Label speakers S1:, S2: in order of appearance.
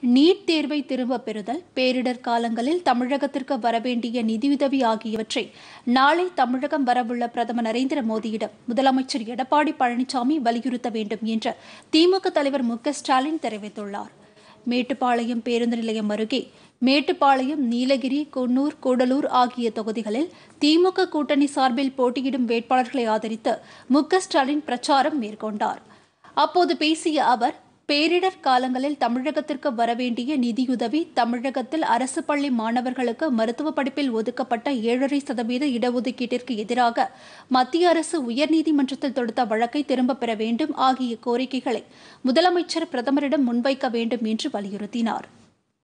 S1: NEET தேர்வை திரும்பப் பெறுதல் பேரிடர் காலங்களில் தமிழகத்திற்கு வரவேண்டிய நிதியுதவி ஆகியவற்றை நாளை தமிழகம் வரவுள்ள பிரதமர் நரேந்திர மோடியிடம் முதலமைச்சர் எடப்பாடி பழனிசாமி வலியுறுத்த வேண்டும் என்று திமுக தலைவர் மு க ஸ்டாலின் தெரிவித்துள்ளார் மேட்டுப்பாளையம் பேருந்து நிலையம் அருகே மேட்டுப்பாளையம் நீலகிரி குன்னூர் கூடலூர் ஆகிய தொகுதிகளில் திமுக கூட்டணி சார்பில் போட்டியிடும் வேட்பாளர்களை ஆதரித்து மு க ஸ்டாலின் பிரச்சாரம் மேற்கொண்டார் அப்போது பேசிய அவர் பேரிடர் காலங்களில் தமிழகத்திற்கு வரவேண்டிய நிதியுதவி தமிழகத்தில் அரசு பள்ளி மாணவர்களுக்கு மருத்துவ படிப்பில் ஒதுக்கப்பட்ட ஏழரை சதவீத இடஒதுக்கீட்டிற்கு எதிராக மத்திய அரசு உயர்நீதிமன்றத்தில் தொடுத்த வழக்கை திரும்பப் பெற வேண்டும் ஆகிய கோரிக்கைகளை முதலமைச்சர் பிரதமரிடம் முன்வைக்க வேண்டும் என்று வலியுறுத்தினார்